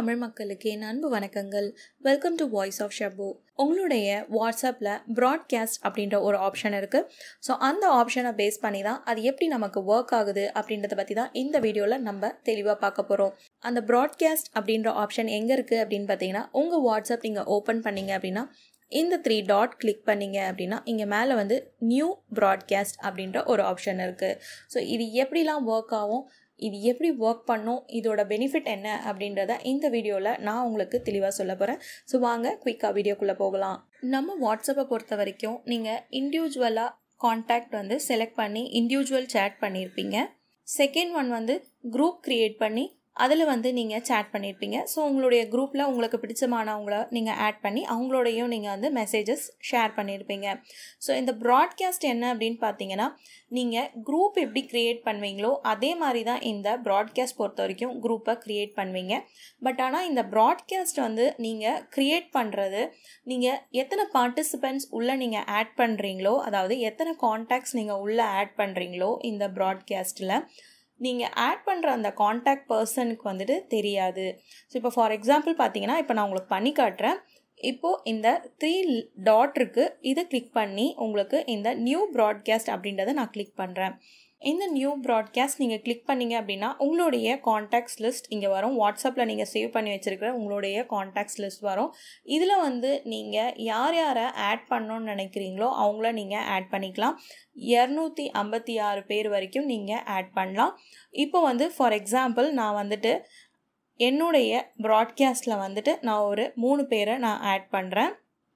தமிழ் மக்களுக்கு என் அன்பு வணக்கங்கள் welcome to voice of Shabu உங்களுடைய வாட்ஸ்அப்பில் ப்ராட்காஸ்ட் அப்படின்ற ஒரு ஆப்ஷன் இருக்குது ஸோ அந்த ஆப்ஷனை பேஸ் பண்ணி தான் அது எப்படி நமக்கு ஒர்க் ஆகுது அப்படின்றத பற்றி தான் இந்த வீடியோவில் நம்ம தெளிவாக பார்க்க போகிறோம் அந்த ப்ராட்காஸ்ட் அப்படின்ற ஆப்ஷன் எங்கே இருக்குது அப்படின்னு பார்த்தீங்கன்னா உங்கள் வாட்ஸ்அப் நீங்கள் ஓப்பன் பண்ணீங்க அப்படின்னா இந்த த்ரீ டாட் கிளிக் பண்ணீங்க அப்படின்னா இங்கே மேலே வந்து நியூ ப்ராட்காஸ்ட் அப்படின்ற ஒரு ஆப்ஷன் இருக்குது ஸோ இது எப்படிலாம் ஒர்க் ஆகும் இது எப்படி ஒர்க் பண்ணும் இதோட பெனிஃபிட் என்ன அப்படின்றத இந்த வீடியோவில் நான் உங்களுக்கு தெளிவாக சொல்ல போகிறேன் ஸோ வாங்க குயிக்காக வீடியோக்குள்ளே போகலாம் நம்ம வாட்ஸ்அப்பை பொறுத்த வரைக்கும் நீங்கள் இண்டிவிஜுவலாக காண்டாக்ட் வந்து செலக்ட் பண்ணி இண்டிவிஜுவல் சேட் பண்ணியிருப்பீங்க செகண்ட் ஒன் வந்து குரூப் க்ரியேட் பண்ணி அதில் வந்து நீங்கள் சேட் பண்ணியிருப்பீங்க ஸோ உங்களுடைய குரூப்பில் உங்களுக்கு பிடிச்சமானவங்கள நீங்கள் ஆட் பண்ணி அவங்களோடையும் நீங்கள் வந்து மெசேஜஸ் ஷேர் பண்ணியிருப்பீங்க ஸோ இந்த ப்ராட்காஸ்ட் என்ன அப்படின்னு பார்த்தீங்கன்னா நீங்கள் குரூப் எப்படி க்ரியேட் பண்ணுவீங்களோ அதே மாதிரி தான் இந்த ப்ராட்காஸ்ட் பொறுத்த வரைக்கும் குரூப்பை க்ரியேட் பண்ணுவீங்க பட் ஆனால் இந்த ப்ராட்காஸ்ட் வந்து நீங்கள் க்ரியேட் பண்ணுறது நீங்கள் எத்தனை பார்ட்டிசிபெண்ட்ஸ் உள்ளே நீங்கள் ஆட் பண்ணுறீங்களோ அதாவது எத்தனை காண்டாக்ட்ஸ் நீங்கள் உள்ளே ஆட் பண்ணுறீங்களோ இந்த ப்ராட்காஸ்ட்டில் நீங்கள் ஆட் பண்ணுற அந்த காண்டாக்ட் பர்சனுக்கு வந்துட்டு தெரியாது ஸோ இப்போ ஃபார் எக்ஸாம்பிள் பார்த்தீங்கன்னா இப்போ நான் உங்களுக்கு பண்ணி காட்டுறேன் இப்போது இந்த த்ரீ டாட் இருக்குது இதை கிளிக் பண்ணி உங்களுக்கு இந்த நியூ ப்ராட்காஸ்ட் அப்படின்றத நான் கிளிக் பண்ணுறேன் இந்த நியூ ப்ராட்காஸ்ட் நீங்கள் கிளிக் பண்ணீங்க அப்படின்னா உங்களுடைய காண்டாக்ட்ஸ் லிஸ்ட் இங்கே வரும் வாட்ஸ்அப்பில் நீங்கள் சேவ் பண்ணி வச்சுருக்கிற உங்களுடைய காண்டாக்ட்ஸ் லிஸ்ட் வரும் இதில் வந்து நீங்கள் யார் யாரை ஆட் பண்ணணும்னு நினைக்கிறீங்களோ அவங்கள நீங்கள் ஆட் பண்ணிக்கலாம் இரநூத்தி ஐம்பத்தி ஆறு பேர் வரைக்கும் நீங்கள் ஆட் பண்ணலாம் இப்போ வந்து ஃபார் எக்ஸாம்பிள் நான் வந்துட்டு என்னுடைய ப்ராட்காஸ்ட்டில் வந்துட்டு நான் ஒரு மூணு பேரை நான் ஆட் பண்ணுறேன்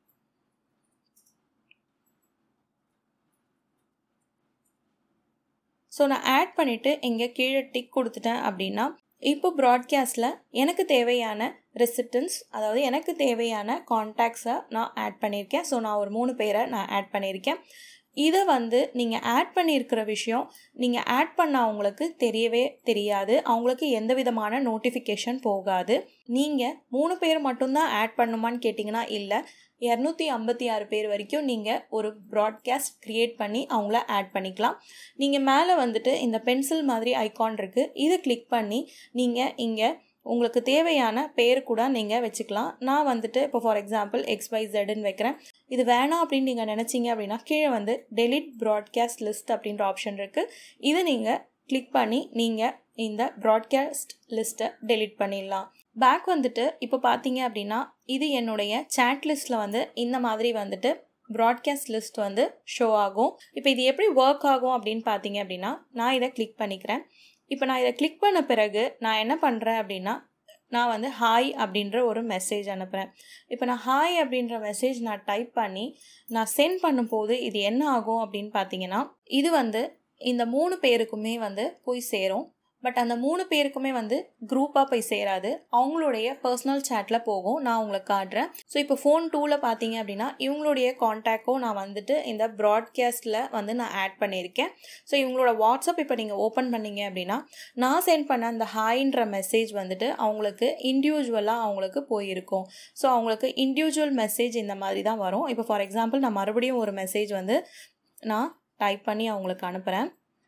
ஸோ நான் ஆட் பண்ணிவிட்டு இங்கே கீழே டிக் கொடுத்துட்டேன் அப்படின்னா இப்போ ப்ராட்காஸ்ட்டில் எனக்கு தேவையான ரெசிப்டன்ஸ் அதாவது எனக்கு தேவையான கான்டாக்ட்ஸை நான் ஆட் பண்ணியிருக்கேன் ஸோ நான் ஒரு மூணு பேரை நான் ஆட் பண்ணியிருக்கேன் இதை வந்து நீங்கள் ஆட் பண்ணியிருக்கிற விஷயம் நீங்கள் ஆட் பண்ண அவங்களுக்கு தெரியவே தெரியாது அவங்களுக்கு எந்த விதமான நோட்டிஃபிகேஷன் போகாது நீங்கள் மூணு பேர் மட்டும்தான் ஆட் பண்ணுமான்னு கேட்டிங்கன்னா இல்லை இரநூத்தி ஐம்பத்தி ஆறு பேர் வரைக்கும் நீங்கள் ஒரு ப்ராட்காஸ்ட் க்ரியேட் பண்ணி அவங்கள ஆட் பண்ணிக்கலாம் நீங்கள் மேலே வந்துட்டு இந்த பென்சில் மாதிரி ஐக்கான் இருக்குது இதை கிளிக் பண்ணி நீங்கள் இங்கே உங்களுக்கு தேவையான பேர் கூட நீங்கள் வச்சுக்கலாம் நான் வந்துட்டு இப்போ ஃபார் எக்ஸாம்பிள் எக்ஸ் ஒய் ஜெட்னு வைக்கிறேன் இது வேணாம் அப்படின்னு நீங்கள் நினச்சிங்க அப்படின்னா கீழே வந்து டெலிட் ப்ராட்காஸ்ட் லிஸ்ட் அப்படின்ற ஆப்ஷன் இருக்குது இதை நீங்கள் கிளிக் பண்ணி நீங்கள் இந்த ப்ராட்காஸ்ட் லிஸ்ட்டை டெலிட் பண்ணிடலாம் பேக் வந்துட்டு இப்போ பார்த்தீங்க அப்படின்னா இது என்னுடைய சேட் லிஸ்ட்டில் வந்து இந்த மாதிரி வந்துட்டு ப்ராட்காஸ்ட் லிஸ்ட் வந்து ஷோ ஆகும் இப்போ இது எப்படி ஒர்க் ஆகும் அப்படின்னு பார்த்தீங்க அப்படின்னா நான் இதை கிளிக் பண்ணிக்கிறேன் இப்போ நான் இதை கிளிக் பண்ண பிறகு நான் என்ன பண்ணுறேன் அப்படின்னா நான் வந்து ஹாய் அப்படின்ற ஒரு மெசேஜ் அனுப்புகிறேன் இப்போ நான் ஹாய் அப்படின்ற மெசேஜ் நான் டைப் பண்ணி நான் சென்ட் பண்ணும்போது இது என்ன ஆகும் அப்படின்னு பார்த்தீங்கன்னா இது வந்து இந்த மூணு பேருக்குமே வந்து போய் சேரும் பட் அந்த மூணு பேருக்குமே வந்து குரூப்பாக போய் சேராது அவங்களுடைய பர்சனல் சேட்டில் போகும் நான் உங்களுக்கு காட்டுறேன் ஸோ இப்போ ஃபோன் டூவில் பார்த்தீங்க அப்படின்னா இவங்களுடைய காண்டாக்டும் நான் வந்துட்டு இந்த ப்ராட்காஸ்ட்டில் வந்து நான் ஆட் பண்ணியிருக்கேன் ஸோ இவங்களோட வாட்ஸ்அப் இப்போ நீங்கள் ஓப்பன் பண்ணீங்க அப்படின்னா நான் சென்ட் பண்ண அந்த ஹாய்ன்ற மெசேஜ் வந்துட்டு அவங்களுக்கு இண்டிவிஜுவலாக அவங்களுக்கு போயிருக்கும் ஸோ அவங்களுக்கு இண்டிவிஜுவல் மெசேஜ் இந்த மாதிரி தான் வரும் இப்போ ஃபார் எக்ஸாம்பிள் நான் மறுபடியும் ஒரு மெசேஜ் வந்து நான் டைப் பண்ணி அவங்களுக்கு அனுப்புகிறேன்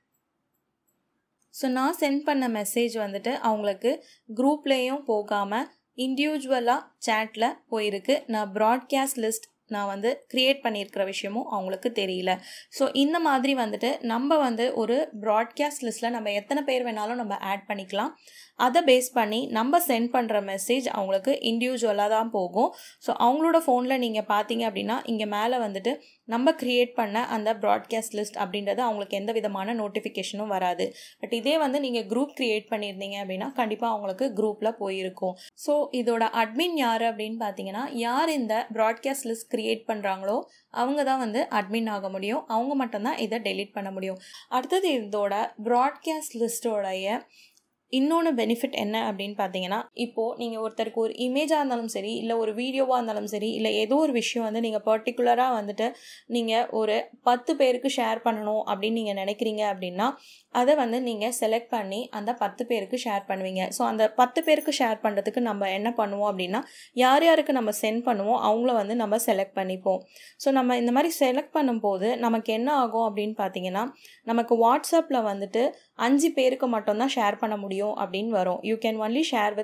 ஸோ நான் சென்ட் பண்ண மெசேஜ் வந்துட்டு அவங்களுக்கு குரூப்லேயும் போகாமல் இண்டிவிஜுவலாக சேட்டில் போயிருக்கு நான் ப்ராட்காஸ்ட் லிஸ்ட் நான் வந்து க்ரியேட் பண்ணியிருக்கிற விஷயமும் அவங்களுக்கு தெரியல ஸோ இந்த மாதிரி வந்துட்டு நம்ம வந்து ஒரு ப்ராட்காஸ்ட் லிஸ்ட்டில் நம்ம எத்தனை பேர் வேணாலும் நம்ம ஆட் பண்ணிக்கலாம் அதை பேஸ் பண்ணி நம்ம சென்ட் பண்ணுற மெசேஜ் அவங்களுக்கு இண்டிவிஜுவலாக தான் போகும் ஸோ அவங்களோட ஃபோனில் நீங்கள் பார்த்தீங்க அப்படின்னா இங்கே மேலே வந்துட்டு நம்ம க்ரியேட் பண்ண அந்த ப்ராட்காஸ்ட் லிஸ்ட் அப்படின்றது அவங்களுக்கு எந்த விதமான நோட்டிஃபிகேஷனும் வராது பட் இதே வந்து நீங்கள் குரூப் க்ரியேட் பண்ணியிருந்தீங்க அப்படின்னா கண்டிப்பாக அவங்களுக்கு குரூப்பில் போயிருக்கும் ஸோ இதோட அட்மின் யார் அப்படின்னு பார்த்தீங்கன்னா யார் இந்த ப்ராட்காஸ்ட் லிஸ்ட் க்ரியேட் பண்ணுறாங்களோ அவங்க தான் வந்து அட்மின் ஆக முடியும் அவங்க மட்டும்தான் இதை டெலீட் பண்ண முடியும் அடுத்தது இதோட ப்ராட்காஸ்ட் லிஸ்ட்டோடைய இன்னொன்று பெனிஃபிட் என்ன அப்படின்னு பார்த்தீங்கன்னா இப்போது நீங்கள் ஒருத்தருக்கு ஒரு இமேஜாக இருந்தாலும் சரி இல்லை ஒரு வீடியோவாக இருந்தாலும் சரி இல்லை ஏதோ ஒரு விஷயம் வந்து நீங்கள் பர்டிகுலராக வந்துட்டு நீங்கள் ஒரு பத்து பேருக்கு ஷேர் பண்ணணும் அப்படின்னு நீங்கள் நினைக்கிறீங்க அப்படின்னா அதை வந்து நீங்கள் செலக்ட் பண்ணி அந்த பத்து பேருக்கு ஷேர் பண்ணுவீங்க ஸோ அந்த பத்து பேருக்கு ஷேர் பண்ணுறதுக்கு நம்ம என்ன பண்ணுவோம் அப்படின்னா யார் யாருக்கு நம்ம சென்ட் பண்ணுவோம் அவங்கள வந்து நம்ம செலக்ட் பண்ணிப்போம் ஸோ நம்ம இந்த மாதிரி செலக்ட் பண்ணும்போது நமக்கு என்ன ஆகும் அப்படின்னு பார்த்தீங்கன்னா நமக்கு வாட்ஸ்அப்பில் வந்துட்டு அஞ்சு பேருக்கு மட்டும்தான் ஷேர் பண்ண முடியும் அப்படின்னு வரும் you can only share with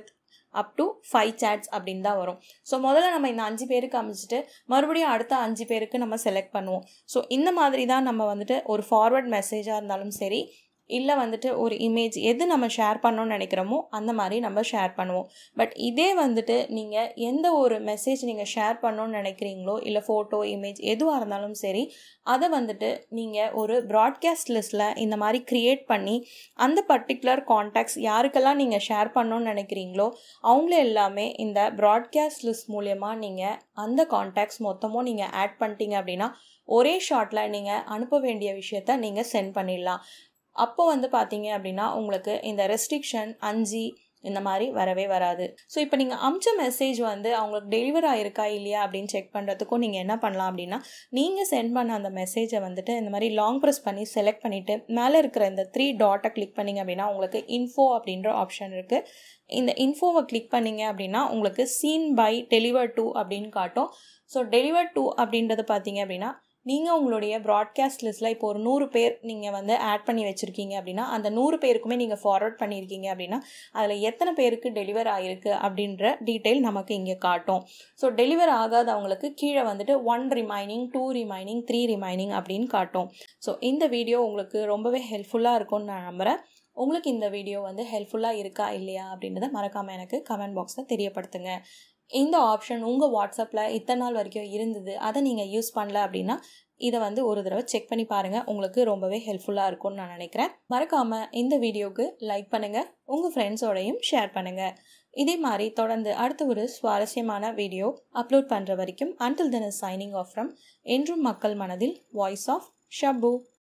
up to five chats அப்படின்னு தான் வரும் ஸோ முதல்ல நம்ம இந்த அஞ்சு பேருக்கு அமைச்சிட்டு மறுபடியும் அடுத்த அஞ்சு பேருக்கு நம்ம செலக்ட் பண்ணுவோம் ஸோ இந்த மாதிரி தான் நம்ம வந்துட்டு ஒரு ஃபார்வர்ட் மெசேஜாக இருந்தாலும் சரி இல்லை வந்துட்டு ஒரு இமேஜ் எது நம்ம ஷேர் பண்ணோன்னு நினைக்கிறோமோ அந்த மாதிரி நம்ம ஷேர் பண்ணுவோம் பட் இதே வந்துட்டு நீங்கள் எந்த ஒரு மெசேஜ் நீங்கள் ஷேர் பண்ணணும்னு நினைக்கிறீங்களோ இல்லை ஃபோட்டோ இமேஜ் எதுவாக இருந்தாலும் சரி அதை வந்துட்டு நீங்கள் ஒரு ப்ராட்காஸ்ட் லிஸ்ட்டில் இந்த மாதிரி க்ரியேட் பண்ணி அந்த பர்டிகுலர் காண்டாக்ட்ஸ் யாருக்கெல்லாம் நீங்கள் ஷேர் பண்ணணும்னு நினைக்கிறீங்களோ அவங்கள எல்லாமே இந்த ப்ராட்காஸ்ட் லிஸ்ட் மூலயமா நீங்கள் அந்த காண்டாக்ட்ஸ் மொத்தமும் நீங்கள் ஆட் பண்ணிட்டீங்க அப்படின்னா ஒரே ஷாட்டில் நீங்கள் அனுப்ப வேண்டிய விஷயத்த நீங்கள் சென்ட் பண்ணிடலாம் அப்போ வந்து பார்த்தீங்க அப்படின்னா உங்களுக்கு இந்த ரெஸ்ட்ரிக்ஷன் அஞ்சு இந்த மாதிரி வரவே வராது ஸோ இப்போ நீங்கள் அமிச்ச மெசேஜ் வந்து அவங்களுக்கு டெலிவர் ஆகிருக்கா இல்லையா அப்படின்னு செக் பண்ணுறதுக்கும் நீங்கள் என்ன பண்ணலாம் அப்படின்னா நீங்கள் சென்ட் பண்ண அந்த மெசேஜை வந்துட்டு இந்த மாதிரி லாங் ப்ரெஸ் பண்ணி செலக்ட் பண்ணிவிட்டு மேலே இருக்கிற இந்த த்ரீ டாட்டை கிளிக் பண்ணிங்க அப்படின்னா உங்களுக்கு இன்ஃபோ அப்படின்ற ஆப்ஷன் இருக்குது இந்த இன்ஃபோவை கிளிக் பண்ணிங்க அப்படின்னா உங்களுக்கு சீன் பை டெலிவர் டூ அப்படின்னு காட்டும் ஸோ டெலிவர் டூ அப்படின்றது பார்த்தீங்க அப்படின்னா நீங்கள் உங்களுடைய ப்ராட்காஸ்ட் லிஸ்ட்டில் இப்போ ஒரு நூறு பேர் நீங்கள் வந்து ஆட் பண்ணி வச்சுருக்கீங்க அப்படின்னா அந்த நூறு பேருக்குமே நீங்கள் ஃபார்வர்ட் பண்ணியிருக்கீங்க அப்படின்னா அதில் எத்தனை பேருக்கு டெலிவர் ஆகிருக்கு அப்படின்ற டீட்டெயில் நமக்கு இங்கே காட்டும் ஸோ டெலிவர் ஆகாதவங்களுக்கு கீழே வந்துட்டு one remaining two remaining three remaining அப்படின்னு காட்டும் ஸோ இந்த வீடியோ உங்களுக்கு ரொம்பவே ஹெல்ப்ஃபுல்லாக இருக்கும்னு நான் நம்புகிறேன் உங்களுக்கு இந்த வீடியோ வந்து ஹெல்ப்ஃபுல்லாக இருக்கா இல்லையா அப்படின்றத மறக்காமல் எனக்கு கமெண்ட் பாக்ஸில் தெரியப்படுத்துங்க இந்த ஆப்ஷன் உங்கள் வாட்ஸ்அப்பில் இத்தனை நாள் வரைக்கும் இருந்தது அதை நீங்கள் யூஸ் பண்ணல அப்படின்னா இதை வந்து ஒரு தடவை செக் பண்ணி பாருங்கள் உங்களுக்கு ரொம்பவே ஹெல்ப்ஃபுல்லாக இருக்கும்னு நான் நினைக்கிறேன் மறக்காமல் இந்த வீடியோவுக்கு லைக் பண்ணுங்கள் உங்கள் ஃப்ரெண்ட்ஸோடையும் ஷேர் பண்ணுங்கள் இதே மாதிரி தொடர்ந்து அடுத்த ஒரு சுவாரஸ்யமான வீடியோ அப்லோட் பண்ணுற வரைக்கும் until then is signing off from என்றும் மக்கள் மனதில் வாய்ஸ் ஆஃப் ஷப்பு